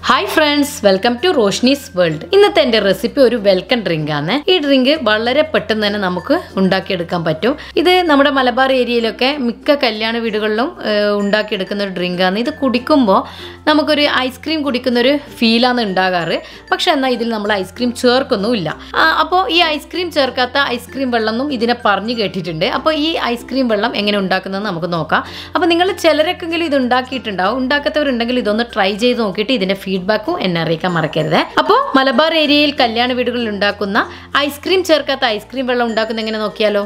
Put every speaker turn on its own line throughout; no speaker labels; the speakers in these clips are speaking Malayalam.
hi friends welcome to Roshni's world ഇന്നത്തെ എൻ്റെ റെസിപ്പി ഒരു വെൽക്കം ഡ്രിങ്ക് ആണ് ഈ ഡ്രിങ്ക് വളരെ പെട്ടെന്ന് തന്നെ നമുക്ക് ഉണ്ടാക്കിയെടുക്കാൻ പറ്റും ഇത് നമ്മുടെ മലബാർ ഏരിയയിലൊക്കെ മിക്ക കല്യാണ വീടുകളിലും ഏഹ്, ഉണ്ടാക്കിയെടുക്കുന്ന ഒരു ഡ്രിങ്കാണ് ഇത് കുടിക്കുമ്പോൾ നമുക്കൊരു ഐസ്ക്രീം കുടിക്കുന്ന ഒരു ഫീലാണ് ഉണ്ടാകാറ് പക്ഷെ എന്നാൽ ഇതിൽ നമ്മൾ ഐസ്ക്രീം ചേർക്കൊന്നുമില്ല അപ്പോൾ ഈ ഐസ്ക്രീം ചേർക്കാത്ത ഐസ്ക്രീം വെള്ളം എന്നും ഇതിനെ പറഞ്ഞു കേട്ടിട്ടുണ്ട് അപ്പോൾ ഈ ഐസ്ക്രീം വെള്ളം എങ്ങനെ ഉണ്ടാക്കുന്നത് നമുക്ക് നോക്കാം അപ്പോൾ നിങ്ങൾ ചിലരൊക്കെങ്കിലും ഇത് ഉണ്ടാക്കിയിട്ടുണ്ടാവും ഉണ്ടാക്കാത്തവരുണ്ടെങ്കിൽ ഇതൊന്ന് ട്രൈ ചെയ്ത് നോക്കിയിട്ട് ഇതിന്റെ ഫീഡ്ബാക്കും എന്നെ അറിയിക്കാൻ മറക്കരുത് അപ്പോൾ മലബാർ ഏരിയയിൽ കല്യാണ വീടുകളിൽ ഉണ്ടാക്കുന്ന ഐസ്ക്രീം ചേർക്കാത്ത ഐസ്ക്രീം വെള്ളം ഉണ്ടാക്കുന്ന എങ്ങനെ നോക്കിയാലോ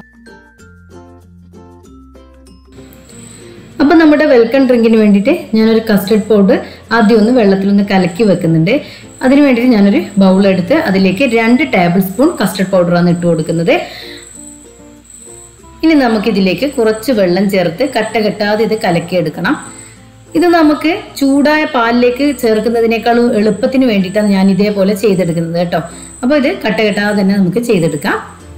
അപ്പോൾ നമ്മുടെ വെൽക്കം ഡ്രിങ്കിന് വേണ്ടിയിട്ട് ഞാനൊരു കസ്റ്റർഡ് പൗഡർ ആദ്യം ഒന്ന് വെള്ളത്തിലൊന്ന് കലക്കി വെക്കുന്നുണ്ട് അതിന് വേണ്ടിയിട്ട് ഞാനൊരു ബൗൾ എടുത്ത് അതിലേക്ക് രണ്ട് ടേബിൾ സ്പൂൺ കസ്റ്റർഡ് പൗഡറാണ് ഇട്ട് കൊടുക്കുന്നത് ഇനി നമുക്കിതിലേക്ക് കുറച്ച് വെള്ളം ചേർത്ത് കട്ട കെട്ടാതെ ഇത് കലക്കിയെടുക്കണം ഇത് നമുക്ക് ചൂടായ പാലിലേക്ക് ചേർക്കുന്നതിനേക്കാളും എളുപ്പത്തിന് വേണ്ടിയിട്ടാണ് ഞാൻ ഇതേപോലെ ചെയ്തെടുക്കുന്നത് കേട്ടോ അപ്പോൾ ഇത് കട്ട കെട്ടാതെ തന്നെ നമുക്ക് ചെയ്തെടുക്കാം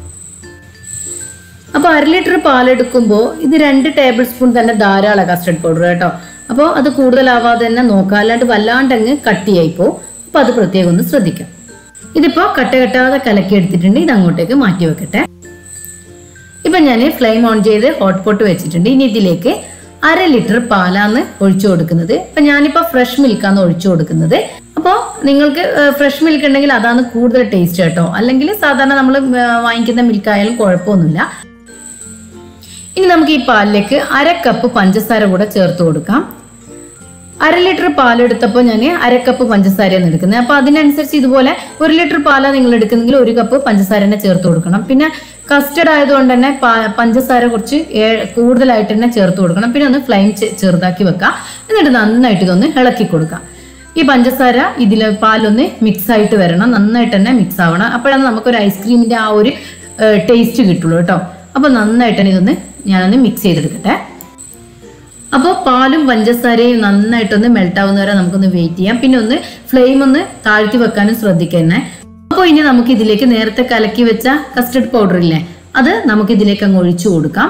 അപ്പോൾ അര ലിറ്റർ പാലെടുക്കുമ്പോൾ ഇത് രണ്ട് ടേബിൾ സ്പൂൺ തന്നെ ധാരാളം കസ്റ്റർഡ് പൗഡർ കേട്ടോ അപ്പോൾ അത് കൂടുതലാവാതെ തന്നെ നോക്കാം അല്ലാണ്ട് വല്ലാണ്ടങ്ങ് കട്ടിയായി പോകും അപ്പോൾ അത് പ്രത്യേകം ഒന്ന് ശ്രദ്ധിക്കാം ഇതിപ്പോൾ കട്ട കെട്ടാതെ കലക്കി എടുത്തിട്ടുണ്ട് ഇത് അങ്ങോട്ടേക്ക് മാറ്റി വെക്കട്ടെ ഇപ്പൊ ഞാൻ ഫ്ലെയിം ഓൺ ചെയ്ത് ഹോട്ട് പോട്ട് വെച്ചിട്ടുണ്ട് ഇനി ഇതിലേക്ക് അര ലിറ്റർ പാലാണ് ഒഴിച്ചു കൊടുക്കുന്നത് അപ്പൊ ഞാനിപ്പോ ഫ്രഷ് മിൽക്കാണ് ഒഴിച്ചു കൊടുക്കുന്നത് അപ്പോൾ നിങ്ങൾക്ക് ഫ്രഷ് മിൽക്ക് ഉണ്ടെങ്കിൽ അതാണ് കൂടുതൽ ടേസ്റ്റ് കേട്ടോ അല്ലെങ്കിൽ സാധാരണ നമ്മൾ വാങ്ങിക്കുന്ന മിൽക്ക് ആയാലും കുഴപ്പമൊന്നുമില്ല ഇനി നമുക്ക് ഈ പാലിലേക്ക് അര കപ്പ് പഞ്ചസാര കൂടെ ചേർത്ത് കൊടുക്കാം അര ലിറ്റർ പാലെടുത്തപ്പോൾ ഞാൻ അര കപ്പ് പഞ്ചസാരയാണ് എടുക്കുന്നത് അപ്പോൾ അതിനനുസരിച്ച് ഇതുപോലെ ഒരു ലിറ്റർ പാലാണ് നിങ്ങൾ എടുക്കുന്നെങ്കിൽ ഒരു കപ്പ് പഞ്ചസാര തന്നെ ചേർത്ത് കൊടുക്കണം പിന്നെ കസ്റ്റർഡ് ആയതുകൊണ്ട് തന്നെ പാ- പഞ്ചസാര കുറച്ച് ഏ- കൂടുതലായിട്ട് തന്നെ ചേർത്ത് കൊടുക്കണം പിന്നെ ഒന്ന് ഫ്ലെയിം ചെറുതാക്കി വെക്കാം എന്നിട്ട് നന്നായിട്ട് ഇതൊന്ന് ഇളക്കി കൊടുക്കാം ഈ പഞ്ചസാര ഇതിൽ പാലൊന്ന് മിക്സ് ആയിട്ട് വരണം നന്നായിട്ട് തന്നെ മിക്സ് ആവണം അപ്പോഴാണ് നമുക്കൊരു ഐസ്ക്രീമിന്റെ ആ ഒരു ടേസ്റ്റ് കിട്ടുള്ളൂ കേട്ടോ അപ്പോൾ നന്നായിട്ട് തന്നെ ഇതൊന്ന് ഞാനൊന്ന് മിക്സ് ചെയ്തെടുക്കട്ടെ അപ്പോൾ പാലും പഞ്ചസാരയും നന്നായിട്ടൊന്ന് മെൽറ്റ് ആവുന്നവരെ നമുക്കൊന്ന് വെയിറ്റ് ചെയ്യാം പിന്നെ ഒന്ന് ഫ്ലെയിം ഒന്ന് താഴ്ത്തി വെക്കാനും ശ്രദ്ധിക്കണേ അപ്പോൾ ഇനി നമുക്ക് ഇതിലേക്ക് നേരത്തെ കലക്കി വെച്ച കസ്റ്റർഡ് പൗഡർ ഇല്ലേ അത് നമുക്ക് ഇതിലേക്ക് അങ്ങ് ഒഴിച്ചു കൊടുക്കാം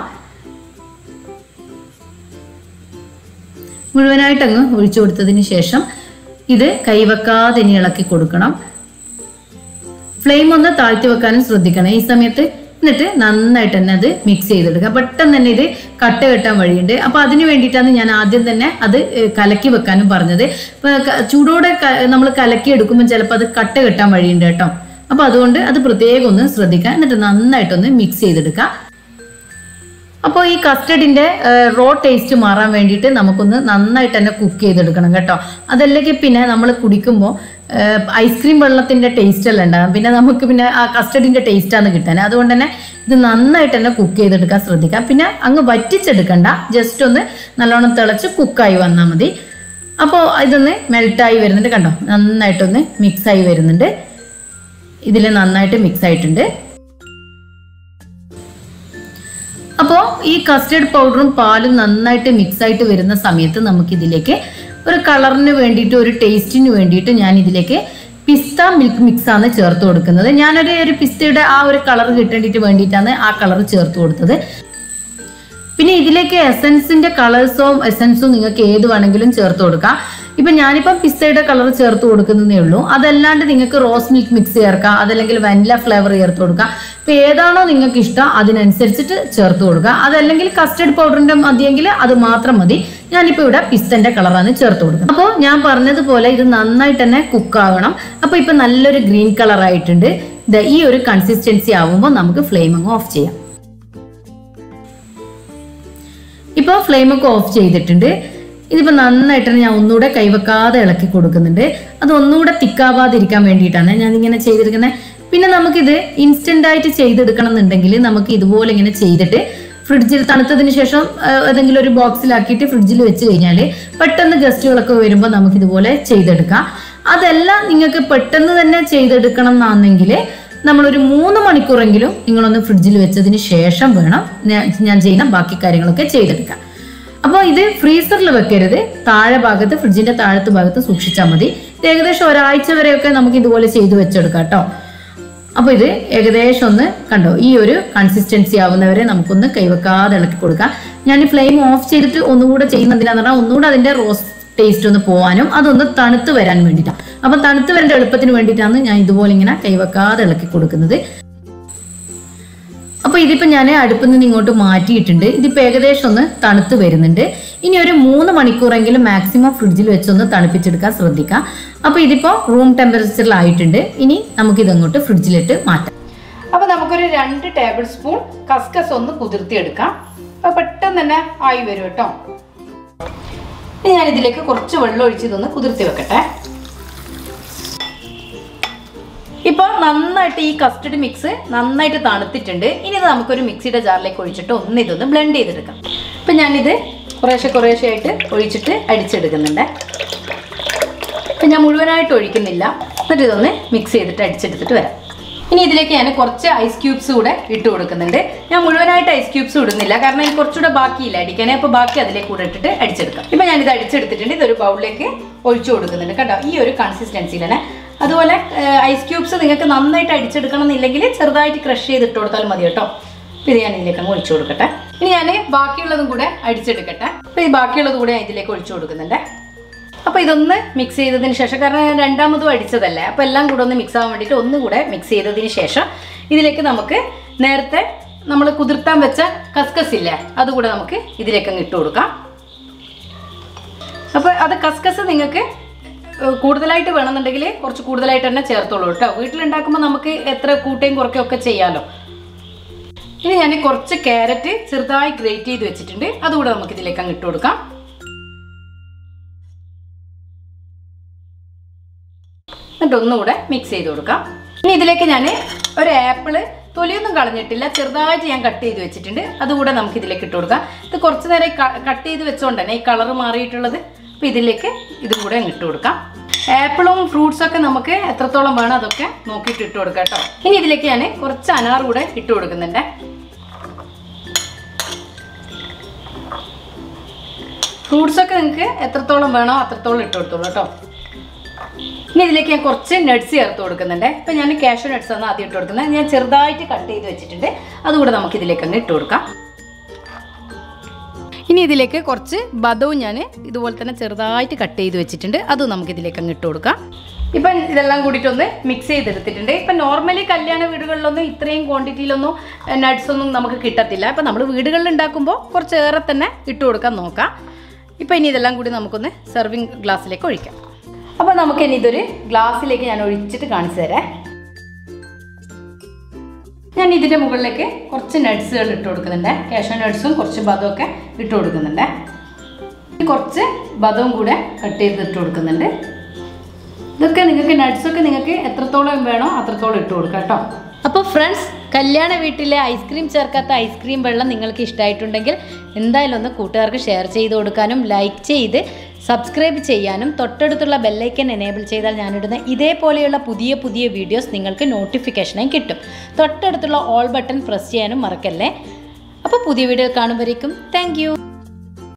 മുഴുവനായിട്ട് അങ്ങ് ഒഴിച്ചു കൊടുത്തതിന് ശേഷം ഇത് കൈവെക്കാതെ ഇനി ഇളക്കി കൊടുക്കണം ഫ്ലെയിം ഒന്ന് താഴ്ത്തി വെക്കാനും ശ്രദ്ധിക്കണം ഈ സമയത്ത് എന്നിട്ട് നന്നായിട്ട് തന്നെ അത് മിക്സ് ചെയ്തെടുക്കുക പെട്ടെന്ന് തന്നെ ഇത് കട്ട കെട്ടാൻ വഴിയുണ്ട് അപ്പൊ അതിന് വേണ്ടിയിട്ടാണ് ഞാൻ ആദ്യം തന്നെ അത് ഏഹ്, കലക്കി വെക്കാനും പറഞ്ഞത് ഇപ്പൊ ക- ചൂടോടെ നമ്മൾ കലക്കി എടുക്കുമ്പോൾ ചിലപ്പോൾ അത് കട്ട കെട്ടാൻ വഴിയുണ്ട് കേട്ടോ അപ്പൊ അതുകൊണ്ട് അത് പ്രത്യേകം ഒന്ന് ശ്രദ്ധിക്കുക എന്നിട്ട് നന്നായിട്ടൊന്ന് മിക്സ് ചെയ്തെടുക്കുക അപ്പോൾ ഈ കസ്റ്റഡിന്റെ റോ ടേസ്റ്റ് മാറാൻ വേണ്ടിയിട്ട് നമുക്കൊന്ന് നന്നായിട്ട് തന്നെ കുക്ക് ചെയ്തെടുക്കണം കേട്ടോ അതല്ലെങ്കിൽ പിന്നെ നമ്മൾ കുടിക്കുമ്പോൾ ഐസ്ക്രീം വെള്ളത്തിന്റെ ടേസ്റ്റ് അല്ല ഉണ്ടാകും പിന്നെ നമുക്ക് പിന്നെ ആ കസ്റ്റഡിന്റെ ടേസ്റ്റാണ് കിട്ടാൻ അതുകൊണ്ട് തന്നെ ഇത് നന്നായിട്ട് തന്നെ കുക്ക് ചെയ്തെടുക്കാൻ ശ്രദ്ധിക്കാം പിന്നെ അങ്ങ് വറ്റിച്ചെടുക്കണ്ട ജസ്റ്റ് ഒന്ന് നല്ലോണം തിളച്ച് കുക്കായി വന്നാൽ മതി അപ്പോൾ ഇതൊന്ന് മെൽട്ടായി വരുന്നുണ്ട് കണ്ടോ നന്നായിട്ടൊന്ന് മിക്സായി വരുന്നുണ്ട് ഇതിൽ നന്നായിട്ട് മിക്സ് ആയിട്ടുണ്ട് അപ്പോൾ ഈ കസ്റ്റർഡ് പൗഡറും പാലും നന്നായിട്ട് മിക്സ് ആയിട്ട് വരുന്ന സമയത്ത് നമുക്കിതിലേക്ക് ഒരു കളറിന് വേണ്ടിയിട്ട് ഒരു ടേസ്റ്റിന് വേണ്ടിയിട്ട് ഞാൻ ഇതിലേക്ക് പിസ്ത മിൽക്ക് മിക്സ് ആണ് ചേർത്ത് കൊടുക്കുന്നത് ഞാനൊരു ഒരു പിസ്തയുടെ ആ ഒരു കളർ കിട്ടേണ്ടിട്ട് വേണ്ടിയിട്ടാണ് ആ കളർ ചേർത്ത് കൊടുത്തത് പിന്നെ ഇതിലേക്ക് എസൻസിന്റെ കളേഴ്സും എസൻസും നിങ്ങൾക്ക് ഏത് വേണമെങ്കിലും ചേർത്ത് കൊടുക്കാം ഇപ്പൊ ഞാനിപ്പം പിസ്തയുടെ കളർ ചേർത്ത് കൊടുക്കുന്നതേ ഉള്ളൂ അതല്ലാണ്ട് നിങ്ങൾക്ക് റോസ് മിൽക്ക് മിക്സ് ചേർക്കാം അതല്ലെങ്കിൽ വനില ഫ്ലേവർ ചേർത്ത് കൊടുക്കാം ഇപ്പൊ ഏതാണോ നിങ്ങൾക്ക് ഇഷ്ടം അതിനനുസരിച്ചിട്ട് ചേർത്ത് കൊടുക്കുക അതല്ലെങ്കിൽ കസ്റ്റർഡ് പൗഡറിന്റെ മതിയെങ്കിൽ അത് മാത്രം മതി ഞാനിപ്പോ ഇവിടെ പിസ്തന്റെ കളറാണ് ചേർത്ത് കൊടുക്കുന്നത് അപ്പോൾ ഞാൻ പറഞ്ഞതുപോലെ ഇത് നന്നായിട്ട് തന്നെ കുക്ക് ആവണം അപ്പൊ ഇപ്പൊ നല്ലൊരു ഗ്രീൻ കളർ ആയിട്ടുണ്ട് ദേ ഈ ഒരു കൺസിസ്റ്റൻസി ആവുമ്പോൾ നമുക്ക് ഫ്ലെയിം അങ്ങ് ഓഫ് ചെയ്യാം ഇപ്പോൾ ഫ്ലെയിമൊക്കെ ഓഫ് ചെയ്തിട്ടുണ്ട് ഇതിപ്പോൾ നന്നായിട്ട് തന്നെ ഞാൻ ഒന്നുകൂടെ കൈവെക്കാതെ ഇളക്കി കൊടുക്കുന്നുണ്ട് അത് ഒന്നുകൂടെ തിക്കാവാതിരിക്കാൻ വേണ്ടിയിട്ടാണ് ഞാൻ ഇങ്ങനെ ചെയ്തെടുക്കുന്നത് പിന്നെ നമുക്കിത് ഇൻസ്റ്റന്റ് ആയിട്ട് ചെയ്തെടുക്കണം എന്നുണ്ടെങ്കിൽ നമുക്ക് ഇതുപോലെ ഇങ്ങനെ ചെയ്തിട്ട് ഫ്രിഡ്ജിൽ തണുത്തതിന് ശേഷം ആ, ഏതെങ്കിലും ഒരു ബോക്സിലാക്കിയിട്ട് ഫ്രിഡ്ജിൽ വെച്ച് കഴിഞ്ഞാൽ പെട്ടെന്ന് ഗസ്റ്റുകളൊക്കെ വരുമ്പോൾ നമുക്ക് ഇതുപോലെ ചെയ്തെടുക്കാം അതല്ല നിങ്ങൾക്ക് പെട്ടെന്ന് തന്നെ ചെയ്തെടുക്കണം എന്നാണെങ്കിൽ നമ്മളൊരു മൂന്ന് മണിക്കൂറെങ്കിലും നിങ്ങളൊന്ന് ഫ്രിഡ്ജിൽ വെച്ചതിന് ശേഷം വേണം ഞാൻ- ഞാൻ ചെയ്യുന്ന ബാക്കി കാര്യങ്ങളൊക്കെ ചെയ്തെടുക്കാം അപ്പോൾ ഇത് ഫ്രീസറിൽ വെക്കരുത് താഴെ ഭാഗത്ത് ഫ്രിഡ്ജിന്റെ താഴത്തെ ഭാഗത്ത് സൂക്ഷിച്ചാൽ മതി ഇത് ഏകദേശം ഒരാഴ്ച വരെയൊക്കെ നമുക്ക് ഇതുപോലെ ചെയ്തു വെച്ചെടുക്കാം കേട്ടോ അപ്പോൾ ഇത് ഏകദേശം ഒന്ന് കണ്ടോ ഈ ഒരു കൺസിസ്റ്റൻസി ആവുന്നവരെ നമുക്കൊന്ന് കൈവെക്കാതെ ഇളക്കി കൊടുക്കാം ഞാൻ ഫ്ലെയിം ഓഫ് ചെയ്തിട്ട് ഒന്നുകൂടെ ചെയ്യുന്നത് എന്തിനാന്ന് പറഞ്ഞാൽ ഒന്നുകൂടെ അതിന്റെ റോസ് ടേസ്റ്റ് ഒന്ന് പോകാനും അതൊന്ന് തണുത്ത് വരാൻ വേണ്ടിയിട്ടാണ് അപ്പം തണുത്ത് വരേണ്ട എളുപ്പത്തിന് വേണ്ടിയിട്ടാണ് ഞാൻ ഇതുപോലെ ഇങ്ങനെ കൈവെക്കാതെ ഇളക്കി കൊടുക്കുന്നത് അപ്പൊ ഇതിപ്പോ ഞാൻ അടുപ്പിൽ നിന്ന് ഇങ്ങോട്ട് മാറ്റിയിട്ടുണ്ട് ഇതിപ്പോ ഏകദേശം ഒന്ന് തണുത്ത് വരുന്നുണ്ട് ഇനി ഒരു മൂന്ന് മണിക്കൂറെങ്കിലും മാക്സിമം ഫ്രിഡ്ജിൽ വെച്ചൊന്ന് തണുപ്പിച്ചെടുക്കാൻ ശ്രദ്ധിക്കാം അപ്പൊ ഇതിപ്പോ റൂം ടെമ്പറേച്ചറിലായിട്ടുണ്ട് ഇനി നമുക്ക് ഇതങ്ങോട്ട് ഫ്രിഡ്ജിലിട്ട് മാറ്റാം അപ്പൊ നമുക്കൊരു രണ്ട് ടേബിൾ സ്പൂൺ കസ്കസ് ഒന്ന് കുതിർത്തിയെടുക്കാം അപ്പൊ പെട്ടെന്ന് തന്നെ ആയി വരും കേട്ടോ ഇനി ഞാൻ ഇതിലേക്ക് കുറച്ച് വെള്ളം ഒഴിച്ച് ഇതൊന്ന് കുതിർത്തി വെക്കട്ടെ ഇപ്പോൾ നന്നായിട്ട് ഈ കസ്റ്റഡ് മിക്സ് നന്നായിട്ട് തണുത്തിട്ടുണ്ട് ഇനി ഇത് നമുക്കൊരു മിക്സിയുടെ ജാറിലേക്ക് ഒഴിച്ചിട്ട് ഒന്ന് ഇതൊന്ന് ബ്ലെൻഡ് ചെയ്തെടുക്കാം ഇപ്പം ഞാനിത് കുറേശ്ശെ കുറേശ്ശെ ആയിട്ട് ഒഴിച്ചിട്ട് അടിച്ചെടുക്കുന്നുണ്ട് ഇപ്പം ഞാൻ മുഴുവനായിട്ട് ഒഴിക്കുന്നില്ല എന്നിട്ട് ഇതൊന്ന് മിക്സ് ചെയ്തിട്ട് അടിച്ചെടുത്തിട്ട് വരാം ഇനി ഇതിലേക്ക് ഞാൻ കുറച്ച് ഐസ് ക്യൂബ്സ് കൂടെ ഇട്ട് കൊടുക്കുന്നുണ്ട് ഞാൻ മുഴുവനായിട്ട് ഐസ് ക്യൂബ്സ് ഇടുന്നില്ല കാരണം എനിക്ക് കുറച്ചുകൂടെ ബാക്കിയില്ല അടിക്കാനേ അപ്പോൾ ബാക്കി അതിലേക്ക് കൂടെ ഇട്ടിട്ട് അടിച്ചെടുക്കാം ഇപ്പം ഞാനിത് അടിച്ചെടുത്തിട്ടുണ്ട് ഇതൊരു ബൗളിലേക്ക് ഒഴിച്ചു കൊടുക്കുന്നുണ്ട് കേട്ടോ ഈ ഒരു കൺസിസ്റ്റൻസിയിലാണ് അതുപോലെ ഐസ് ക്യൂബ്സ് നിങ്ങൾക്ക് നന്നായിട്ട് അടിച്ചെടുക്കണം എന്നില്ലെങ്കിൽ ചെറുതായിട്ട് ക്രഷ് ചെയ്തിട്ട് കൊടുത്താൽ മതി കേട്ടോ അപ്പോൾ ഇത് ഞാൻ ഇതിലേക്ക് അങ്ങ് ഒഴിച്ചു കൊടുക്കട്ടെ ഇനി ഞാൻ ബാക്കിയുള്ളതും കൂടെ അടിച്ചെടുക്കട്ടെ അപ്പോൾ ഈ ബാക്കിയുള്ളത് കൂടെ ഞാൻ ഇതിലേക്ക് ഒഴിച്ചു കൊടുക്കുന്നുണ്ട് അപ്പോൾ ഇതൊന്ന് മിക്സ് ചെയ്തതിന് ശേഷം കാരണം ഞാൻ രണ്ടാമതും അടിച്ചതല്ലേ അപ്പോൾ എല്ലാം കൂടെ ഒന്ന് മിക്സ് ആവാൻ വേണ്ടിയിട്ട് ഒന്നും കൂടെ മിക്സ് ചെയ്തതിന് ശേഷം ഇതിലേക്ക് നമുക്ക് നേരത്തെ നമ്മൾ കുതിർത്താൻ വെച്ച കസ്കസ് ഇല്ലേ അതുകൂടെ നമുക്ക് ഇതിലേക്ക് അങ്ങ് ഇട്ട് കൊടുക്കാം അപ്പോൾ അത് കസ്കസ് നിങ്ങൾക്ക് ഏഹ്, കൂടുതലായിട്ട് വേണമെന്നുണ്ടെങ്കിൽ കുറച്ച് കൂടുതലായിട്ട് തന്നെ ചേർത്തോളൂ കേട്ടോ വീട്ടിലുണ്ടാക്കുമ്പോൾ നമുക്ക് എത്ര കൂട്ടുകയും കുറയ്ക്കുകയും ഒക്കെ ചെയ്യാമല്ലോ ഇനി ഞാൻ കുറച്ച് ക്യാരറ്റ് ചെറുതായി ഗ്രേറ്റ് ചെയ്ത് വെച്ചിട്ടുണ്ട് അതുകൂടെ നമുക്ക് ഇതിലേക്ക് അങ്ങ് ഇട്ട് കൊടുക്കാം എന്നിട്ട് ഒന്നുകൂടെ മിക്സ് ചെയ്ത് കൊടുക്കാം ഇനി ഇതിലേക്ക് ഞാൻ ഒരു ആപ്പിള് തൊലിയൊന്നും കളഞ്ഞിട്ടില്ല ചെറുതായിട്ട് ഞാൻ കട്ട് ചെയ്ത് വെച്ചിട്ടുണ്ട് അതുകൂടെ നമുക്ക് ഇതിലേക്ക് ഇട്ട് കൊടുക്കാം ഇത് കുറച്ച് നേരം കട്ട് ചെയ്ത് വെച്ചുകൊണ്ട് തന്നെ ഈ കളർ മാറിയിട്ടുള്ളത് അപ്പോൾ ഇതിലേക്ക് ഇതും കൂടെ അങ്ങ് ഇട്ട് കൊടുക്കാം ആപ്പിളും ഫ്രൂട്ട്സും ഒക്കെ നമുക്ക് എത്രത്തോളം വേണം അതൊക്കെ നോക്കിയിട്ട് ഇട്ട് കൊടുക്കാം കേട്ടോ ഇനി ഇതിലേക്ക് ഞാൻ കുറച്ച് അനാർ കൂടെ ഇട്ട് കൊടുക്കുന്നുണ്ട് ഫ്രൂട്ട്സ് ഒക്കെ നിങ്ങൾക്ക് എത്രത്തോളം വേണോ അത്രത്തോളം ഇട്ട് കൊടുത്തോളൂ കേട്ടോ ഇനി ഇതിലേക്ക് ഞാൻ കുറച്ച് നട്ട്സ് ചേർത്ത് കൊടുക്കുന്നുണ്ട് ഇപ്പം ഞാൻ കാഷ്യൂ നട്ട്സ് ആണ് ആദ്യം ഇട്ട് കൊടുക്കുന്നത് ഞാൻ ചെറുതായിട്ട് കട്ട് ചെയ്ത് വെച്ചിട്ടുണ്ട് അതുകൂടെ നമുക്ക് ഇതിലേക്ക് അങ്ങ് ഇട്ട് കൊടുക്കാം ഇനി ഇതിലേക്ക് കുറച്ച് ബദവും ഞാൻ ഇതുപോലെ തന്നെ ചെറുതായിട്ട് കട്ട് ചെയ്ത് വെച്ചിട്ടുണ്ട് അതും നമുക്ക് ഇതിലേക്ക് അങ്ങ് ഇട്ട് കൊടുക്കാം ഇപ്പം ഇതെല്ലാം കൂടിയിട്ടൊന്ന് മിക്സ് ചെയ്തെടുത്തിട്ടുണ്ട് ഇപ്പം നോർമലി കല്യാണ വീടുകളിലൊന്നും ഇത്രയും ക്വാണ്ടിറ്റിയിലൊന്നും നട്ട്സ് ഒന്നും നമുക്ക് കിട്ടത്തില്ല ഇപ്പം നമ്മൾ വീടുകളിൽ ഉണ്ടാക്കുമ്പോൾ കുറച്ച് ഏറെ തന്നെ ഇട്ട് കൊടുക്കാൻ നോക്കാം ഇപ്പം ഇനി ഇതെല്ലാം കൂടി നമുക്കൊന്ന് സെർവിങ് ഗ്ലാസ്സിലേക്ക് ഒഴിക്കാം അപ്പോൾ നമുക്ക് ഇനി ഇതൊരു ഗ്ലാസ്സിലേക്ക് ഞാൻ ഒഴിച്ചിട്ട് കാണിച്ചു തരാം ഞാൻ ഇതിൻ്റെ മുകളിലേക്ക് കുറച്ച് നട്ട്സുകൾ ഇട്ട് കൊടുക്കുന്നുണ്ട് കാഷ്യൂ നട്ട്സും കുറച്ച് ബദമൊക്കെ ഇട്ട് കൊടുക്കുന്നുണ്ട് ഇനി കുറച്ച് ബദവും കൂടെ കട്ട് ചെയ്ത് ഇട്ട് കൊടുക്കുന്നുണ്ട് ഇതൊക്കെ നിങ്ങൾക്ക് നട്ട്സൊക്കെ നിങ്ങൾക്ക് എത്രത്തോളം വേണോ അത്രത്തോളം ഇട്ട് കൊടുക്കാം കേട്ടോ അപ്പോൾ ഫ്രണ്ട്സ് കല്യാണ വീട്ടിലെ ഐസ്ക്രീം ചേർക്കാത്ത ഐസ്ക്രീം വെള്ളം നിങ്ങൾക്ക് ഇഷ്ടമായിട്ടുണ്ടെങ്കിൽ എന്തായാലും ഒന്ന് കൂട്ടുകാർക്ക് ഷെയർ ചെയ്ത് കൊടുക്കാനും ലൈക്ക് ചെയ്ത് സബ്സ്ക്രൈബ് ചെയ്യാനും തൊട്ടടുത്തുള്ള ബെല്ലൈക്കൻ എനേബിൾ ചെയ്താൽ ഞാനിടുന്ന ഇതേപോലെയുള്ള പുതിയ പുതിയ വീഡിയോസ് നിങ്ങൾക്ക് നോട്ടിഫിക്കേഷനായി കിട്ടും തൊട്ടടുത്തുള്ള ഓൾ ബട്ടൺ പ്രസ് ചെയ്യാനും മറക്കല്ലേ അപ്പോൾ പുതിയ വീഡിയോ കാണുമ്പോഴേക്കും താങ്ക്